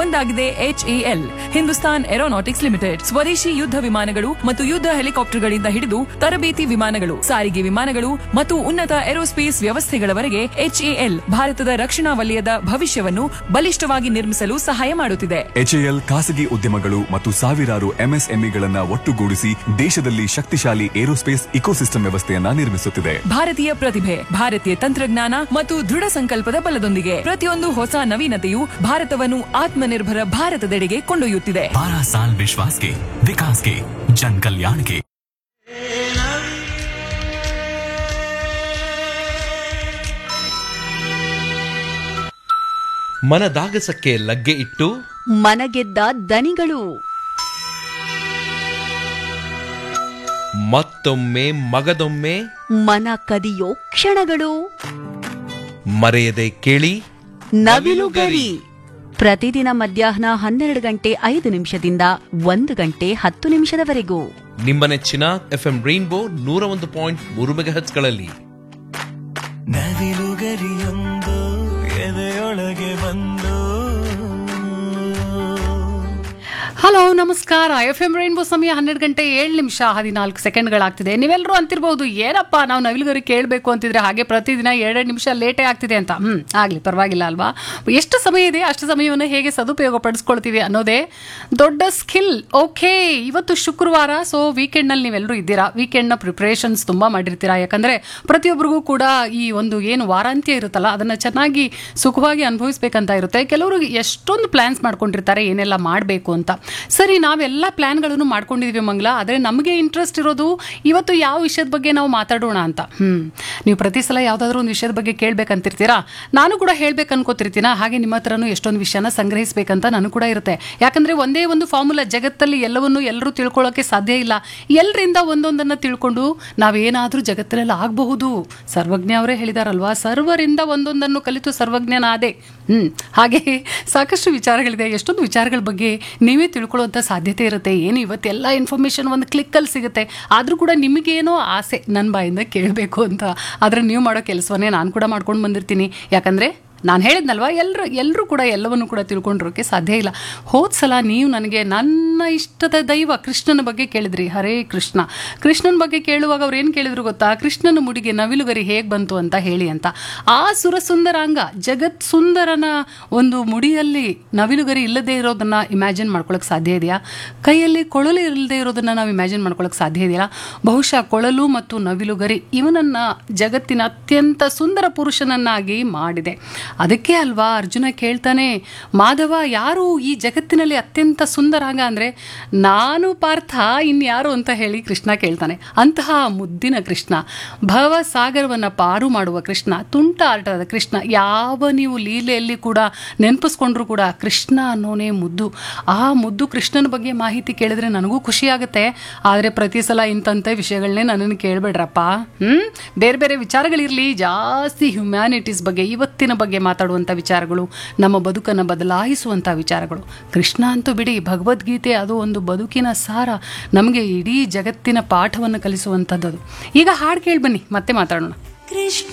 ಒಂದಾಗಿದೆ HAL Hindustan aeronautics limited ಸ್ವದೇಶಿ ಯುದ್ಧ ವಿಮಾನಗಳು ಮತ್ತು ಯುದ್ಧ ಹೆಲಿಕಾಪ್ಟರ್ಗಳಿಂದ ಹಿಡಿದು ತರಬೇತಿ ವಿಮಾನಗಳು ಸಾರಿಗೆ ವಿಮಾನಗಳು ಮತ್ತು ಉನ್ನತ ಏರೋಸ್ಪೇಸ್ ವ್ಯವಸ್ಥೆಗಳವರೆಗೆ ಎಚ್ಎಎಲ್ ಭಾರತದ ರಕ್ಷಣಾ ವಲಯದ ಭವಿಷ್ಯವನ್ನು ಬಲಿಷ್ಠವಾಗಿ ನಿರ್ಮಿಸಲು ಸಹಾಯ ಮಾಡುತ್ತಿದೆ ಎಚ್ಎಎಲ್ ಖಾಸಗಿ ಉದ್ಯಮಗಳು ಮತ್ತು ಸಾವಿರಾರು ಎಂಎಸ್ಎಂಇಗಳನ್ನ ಒಟ್ಟುಗೂಡಿಸಿ ದೇಶದಲ್ಲಿ ಶಕ್ತಿಶಾಲಿ ಏರೋಸ್ಪೇಸ್ ಇಕೋಸಿಸ್ಟಮ್ ವ್ಯವಸ್ಥೆಯನ್ನ ನಿರ್ಮಿಸುತ್ತಿದೆ ಭಾರತೀಯ ಪ್ರತಿಭೆ ಭಾರತೀಯ ತಂತ್ರಜ್ಞಾನ ಮತ್ತು ದೃಢ ಸಂಕಲ್ಪದ ಬಲದೊಂದಿಗೆ ಪ್ರತಿಯೊಂದು ಹೊಸ ನವೀನತೆಯು ಭಾರತವನ್ನು ಆತ್ಮನಿರ್ಭರ ಭಾರತದೆಡೆಗೆ ಕೊಂಡೊಯ್ಯುತ್ತಿದೆ बारह साल विश्वास के विकास के जन कल्याण के ಮನದಾಗಸಕ್ಕೆ ಲಗ್ಗೆ ಇಟ್ಟು ಮನಗೆದ್ದ ದನಿಗಳು ಮತ್ತೊಮ್ಮೆ ಮಗದೊಮ್ಮೆ ಮನ ಕದಿಯೋ ಕ್ಷಣಗಳು ಮರೆಯದೆ ಕೇಳಿ ನವಿಲುಗರಿ ಪ್ರತಿದಿನ ಮಧ್ಯಾಹ್ನ ಹನ್ನೆರಡು ಗಂಟೆ ಐದು ನಿಮಿಷದಿಂದ ಒಂದು ಗಂಟೆ ಹತ್ತು ನಿಮಿಷದವರೆಗೂ ನಿಮ್ಮ ನೆಚ್ಚಿನ ಎಫ್ಎಂ ರೈನ್ಬೋ ನೂರ ಒಂದು ಪಾಯಿಂಟ್ ಮೂರು ಮೆಗಾಹರ್ಟ್ಸ್ಗಳಲ್ಲಿ ನವಿಲುಗರಿಯೊಂದು ಎದೆಯೊಳಗೆ ಬಂದು ಹಲೋ ನಮಸ್ಕಾರ ಎಫ್ ಎಂ ರೈನ್ಬೋ ಸಮಯ ಹನ್ನೆರಡು ಗಂಟೆ ಏಳು ನಿಮಿಷ ಹದಿನಾಲ್ಕು ಸೆಕೆಂಡ್ಗಳಾಗ್ತಿದೆ ನೀವೆಲ್ಲರೂ ಅಂತಿರ್ಬೋದು ಏನಪ್ಪ ನಾವು ನವಿಲುಗರಿ ಕೇಳಬೇಕು ಅಂತಿದ್ರೆ ಹಾಗೆ ಪ್ರತಿದಿನ ಎರಡೆರಡು ನಿಮಿಷ ಲೇಟೇ ಆಗ್ತಿದೆ ಅಂತ ಹ್ಮ್ ಆಗ್ಲಿ ಪರವಾಗಿಲ್ಲ ಅಲ್ವಾ ಎಷ್ಟು ಸಮಯ ಇದೆ ಅಷ್ಟು ಸಮಯವನ್ನು ಹೇಗೆ ಸದುಪಯೋಗ ಪಡಿಸ್ಕೊಳ್ತೀವಿ ಅನ್ನೋದೇ ದೊಡ್ಡ ಸ್ಕಿಲ್ ಓಕೆ ಇವತ್ತು ಶುಕ್ರವಾರ ಸೊ ವೀಕೆಂಡ್ನಲ್ಲಿ ನೀವೆಲ್ಲರೂ ಇದ್ದೀರಾ ವೀಕೆಂಡ್ನ ಪ್ರಿಪ್ರೇಷನ್ಸ್ ತುಂಬ ಮಾಡಿರ್ತೀರಾ ಯಾಕಂದರೆ ಪ್ರತಿಯೊಬ್ಬರಿಗೂ ಕೂಡ ಈ ಒಂದು ಏನು ವಾರಾಂತ್ಯ ಇರುತ್ತಲ್ಲ ಅದನ್ನು ಚೆನ್ನಾಗಿ ಸುಖವಾಗಿ ಅನುಭವಿಸ್ಬೇಕಂತ ಇರುತ್ತೆ ಕೆಲವರು ಎಷ್ಟೊಂದು ಪ್ಲ್ಯಾನ್ಸ್ ಮಾಡ್ಕೊಂಡಿರ್ತಾರೆ ಏನೆಲ್ಲ ಮಾಡಬೇಕು ಅಂತ ಸರಿ ನಾವೆಲ್ಲ ಪ್ಲ್ಯಾನ್ಗಳನ್ನು ಮಾಡ್ಕೊಂಡಿದೀವಿ ಮಂಗ್ಲ ಆದರೆ ನಮಗೆ ಇಂಟ್ರೆಸ್ಟ್ ಇರೋದು ಇವತ್ತು ಯಾವ ವಿಷಯದ ಬಗ್ಗೆ ನಾವು ಮಾತಾಡೋಣ ಅಂತ ಹ್ಮ್ ನೀವು ಪ್ರತಿ ಸಲ ಯಾವುದಾದ್ರೂ ಒಂದು ವಿಷಯದ ಬಗ್ಗೆ ಕೇಳ್ಬೇಕಂತಿರ್ತೀರಾ ನಾನು ಕೂಡ ಹೇಳ್ಬೇಕು ಅನ್ಕೋತಿರ್ತೀನ ಹಾಗೆ ನಿಮ್ಮ ಹತ್ರನೂ ಎಷ್ಟೊಂದು ವಿಷಯನ ಸಂಗ್ರಹಿಸಬೇಕಂತ ನಾನು ಕೂಡ ಇರುತ್ತೆ ಯಾಕಂದ್ರೆ ಒಂದೇ ಒಂದು ಫಾರ್ಮುಲಾ ಜಗತ್ತಲ್ಲಿ ಎಲ್ಲವನ್ನು ಎಲ್ಲರೂ ತಿಳ್ಕೊಳ್ಳೋಕೆ ಸಾಧ್ಯ ಇಲ್ಲ ಎಲ್ಲರಿಂದ ಒಂದೊಂದನ್ನು ತಿಳ್ಕೊಂಡು ನಾವೇನಾದರೂ ಜಗತ್ತಿನಲ್ಲಿ ಆಗಬಹುದು ಸರ್ವಜ್ಞ ಅವರೇ ಹೇಳಿದಾರಲ್ವಾ ಸರ್ವರಿಂದ ಒಂದೊಂದನ್ನು ಕಲಿತು ಸರ್ವಜ್ಞನಾದೆ ಹ್ಮ್ ಹಾಗೆ ಸಾಕಷ್ಟು ವಿಚಾರಗಳಿದೆ ಎಷ್ಟೊಂದು ವಿಚಾರಗಳ ಬಗ್ಗೆ ನೀವೇ ತಿಳ್ಕೊಳ್ಳುವಂಥ ಸಾಧ್ಯತೆ ಇರುತ್ತೆ ಏನು ಇವತ್ತೆಲ್ಲ ಇನ್ಫಾರ್ಮೇಷನ್ ಒಂದು ಕ್ಲಿಕ್ಕಲ್ಲಿ ಸಿಗುತ್ತೆ ಆದರೂ ಕೂಡ ನಿಮಗೇನೋ ಆಸೆ ನನ್ನ ಬಾಯಿಂದ ಕೇಳಬೇಕು ಅಂತ ಆದರೆ ನೀವು ಮಾಡೋ ಕೆಲಸವನ್ನೇ ನಾನು ಕೂಡ ಮಾಡ್ಕೊಂಡು ಬಂದಿರ್ತೀನಿ ಯಾಕಂದರೆ ನಾನು ಹೇಳಿದ್ನಲ್ವಾ ಎಲ್ಲರೂ ಎಲ್ಲರೂ ಕೂಡ ಎಲ್ಲವನ್ನು ಕೂಡ ತಿಳ್ಕೊಂಡಿರೋಕ್ಕೆ ಸಾಧ್ಯ ಇಲ್ಲ ಹೋದ ಸಲ ನೀವು ನನಗೆ ನನ್ನ ಇಷ್ಟದ ದೈವ ಕೃಷ್ಣನ ಬಗ್ಗೆ ಕೇಳಿದ್ರಿ ಹರೇ ಕೃಷ್ಣ ಕೃಷ್ಣನ ಬಗ್ಗೆ ಕೇಳುವಾಗ ಅವ್ರು ಏನು ಕೇಳಿದ್ರು ಗೊತ್ತಾ ಕೃಷ್ಣನ ಮುಡಿಗೆ ನವಿಲುಗರಿ ಹೇಗೆ ಬಂತು ಅಂತ ಹೇಳಿ ಅಂತ ಆ ಸುರ ಸುಂದರಾಂಗ ಜಗತ್ ಸುಂದರನ ಒಂದು ಮುಡಿಯಲ್ಲಿ ನವಿಲುಗರಿ ಇಲ್ಲದೆ ಇರೋದನ್ನ ಇಮ್ಯಾಜಿನ್ ಮಾಡ್ಕೊಳಕ್ಕೆ ಸಾಧ್ಯ ಇದೆಯಾ ಕೈಯಲ್ಲಿ ಕೊಳಲು ಇಲ್ಲದೆ ಇರೋದನ್ನ ನಾವು ಇಮ್ಯಾಜಿನ್ ಮಾಡ್ಕೊಳಕ್ಕೆ ಸಾಧ್ಯ ಇದೆಯಾ ಬಹುಶಃ ಕೊಳಲು ಮತ್ತು ನವಿಲುಗರಿ ಇವನನ್ನ ಜಗತ್ತಿನ ಅತ್ಯಂತ ಸುಂದರ ಪುರುಷನನ್ನಾಗಿ ಮಾಡಿದೆ ಅದಕ್ಕೆ ಅಲ್ವಾ ಅರ್ಜುನ ಕೇಳ್ತಾನೆ ಮಾಧವ ಯಾರು ಈ ಜಗತ್ತಿನಲ್ಲಿ ಅತ್ಯಂತ ಸುಂದರಾಂಗ ಅಂದ್ರೆ ನಾನು ಪಾರ್ಥ ಇನ್ಯಾರು ಅಂತ ಹೇಳಿ ಕೃಷ್ಣ ಕೇಳ್ತಾನೆ ಅಂತಹ ಮುದ್ದಿನ ಕೃಷ್ಣ ಭವ ಸಾಗರವನ್ನ ಪಾರು ಮಾಡುವ ಕೃಷ್ಣ ತುಂಟಾಟದ ಕೃಷ್ಣ ಯಾವ ನೀವು ಲೀಲೆಯಲ್ಲಿ ಕೂಡ ನೆನಪಿಸ್ಕೊಂಡ್ರು ಕೂಡ ಕೃಷ್ಣ ಅನ್ನೋನೇ ಮುದ್ದು ಆ ಮುದ್ದು ಕೃಷ್ಣನ ಬಗ್ಗೆ ಮಾಹಿತಿ ಕೇಳಿದ್ರೆ ನನಗೂ ಖುಷಿ ಆಗುತ್ತೆ ಆದರೆ ಪ್ರತಿ ಸಲ ಇಂಥಂಥ ವಿಷಯಗಳನ್ನೇ ನನ್ನನ್ನು ಕೇಳಬೇಡ್ರಪ್ಪ ಹ್ಮ್ ಬೇರೆ ಬೇರೆ ವಿಚಾರಗಳಿರಲಿ ಜಾಸ್ತಿ ಹ್ಯುಮ್ಯಾನಿಟೀಸ್ ಬಗ್ಗೆ ಇವತ್ತಿನ ಬಗ್ಗೆ ಮಾತಾಡುವಂಥ ವಿಚಾರಗಳು ನಮ್ಮ ಬದುಕನ್ನು ಬದಲಾಯಿಸುವಂಥ ವಿಚಾರಗಳು ಕೃಷ್ಣ ಅಂತೂ ಬಿಡಿ ಭಗವದ್ಗೀತೆ ಅದು ಒಂದು ಬದುಕಿನ ಸಾರ ನಮಗೆ ಇಡೀ ಜಗತ್ತಿನ ಪಾಠವನ್ನು ಕಲಿಸುವಂಥದ್ದು ಅದು ಈಗ ಹಾಡು ಕೇಳಿ ಬನ್ನಿ ಮತ್ತೆ ಮಾತಾಡೋಣ